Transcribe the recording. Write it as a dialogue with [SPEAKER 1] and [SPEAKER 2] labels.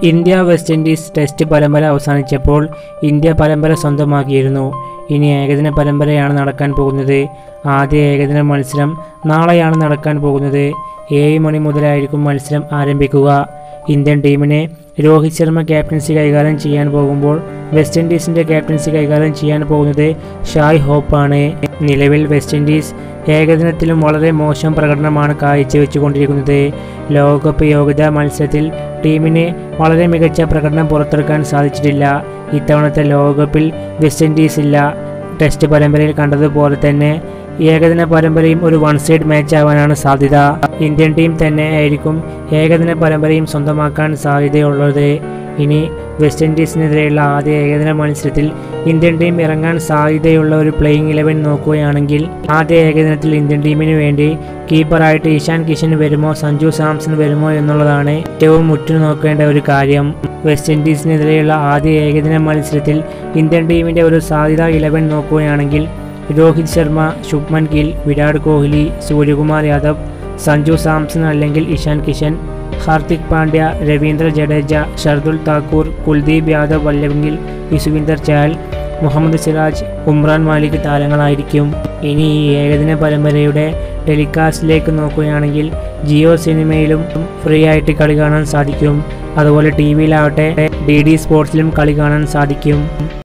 [SPEAKER 1] India west Indies test പരമ്പര അവസാനിച്ചപ്പോൾ India പരമ്പര സ്വന്തമാക്കിയിരുന്നു ഇനി ഏകദിന പരമ്പരയാണ് നടക്കാൻ പോകുന്നത് ആദ്യ ഏകദിന മത്സരം നാളെയാണ് നടക്കാൻ പോകുന്നത് ഏഴ് മണി മുതലായിരിക്കും മത്സരം ആരംഭിക്കുക ഇന്ത്യൻ ടീമിനെ രോഹിത് ശർമ്മ ക്യാപ്റ്റൻസി കൈകാര്യം ചെയ്യാൻ പോകുമ്പോൾ വെസ്റ്റ് ഇൻഡീസിൻ്റെ ക്യാപ്റ്റൻസി കൈകാര്യം ചെയ്യാൻ പോകുന്നത് ഷായ് ഹോപ്പാണ് നിലവിൽ വെസ്റ്റ് ഇൻഡീസ് ഏകദിനത്തിലും വളരെ മോശം പ്രകടനമാണ് കാഴ്ചവെച്ചുകൊണ്ടിരിക്കുന്നത് ലോകകപ്പ് യോഗ്യതാ മത്സരത്തിൽ ടീമിന് വളരെ മികച്ച പ്രകടനം പുറത്തെടുക്കാൻ സാധിച്ചിട്ടില്ല ഇത്തവണത്തെ ലോകകപ്പിൽ വെസ്റ്റ് ഇൻഡീസ് ഇല്ല ടെസ്റ്റ് പരമ്പരയിൽ കണ്ടതുപോലെ തന്നെ ഏകദിന പരമ്പരയും ഒരു വൺ സൈഡ് മാച്ച് ആവാനാണ് സാധ്യത ഇന്ത്യൻ ടീം തന്നെ ആയിരിക്കും ഏകദിന പരമ്പരയും സ്വന്തമാക്കാൻ സാധ്യതയുള്ളത് ഇനി വെസ്റ്റ് ഇൻഡീസിനെതിരെയുള്ള ആദ്യ ഏകദിന മത്സരത്തിൽ ഇന്ത്യൻ ടീം ഇറങ്ങാൻ സാധ്യതയുള്ള ഒരു പ്ലേയിങ് ഇലവൻ നോക്കുകയാണെങ്കിൽ ആദ്യ ഏകദിനത്തിൽ ഇന്ത്യൻ ടീമിന് വേണ്ടി കീപ്പറായിട്ട് ഇഷാൻ കിഷൻ വരുമോ സഞ്ജു സാംസൺ വരുമോ എന്നുള്ളതാണ് ഏറ്റവും ഉറ്റുനോക്കേണ്ട ഒരു കാര്യം വെസ്റ്റ് ഇൻഡീസിനെതിരെയുള്ള ആദ്യ ഏകദിന മത്സരത്തിൽ ഇന്ത്യൻ ടീമിൻ്റെ ഒരു സാധ്യത ഇലവൻ നോക്കുകയാണെങ്കിൽ രോഹിത് ശർമ്മ ശുഭ്മൻ ഗിൽ വിരാട് കോഹ്ലി സൂര്യകുമാർ യാദവ് സഞ്ജു സാംസൺ അല്ലെങ്കിൽ ഇഷാൻ കിഷൻ ഹാർദിക് പാണ്ഡ്യ രവീന്ദ്ര ജഡേജ ഷർദുൽ താക്കൂർ കുൽദീപ് യാദവ് അല്ലെങ്കിൽ യുസ്വിന്ദർ ചാൽ മുഹമ്മദ് സിറാജ് ഉമ്രാൻ മാലിക് താരങ്ങളായിരിക്കും ഇനി ഈ ഏകദിന പരമ്പരയുടെ ടെലികാസ്റ്റിലേക്ക് നോക്കുകയാണെങ്കിൽ ജിയോ സിനിമയിലും ഫ്രീ ആയിട്ട് കളി കാണാൻ സാധിക്കും അതുപോലെ ടി വിയിലാവട്ടെ ഡി ഡി സ്പോർട്സിലും കളി കാണാൻ സാധിക്കും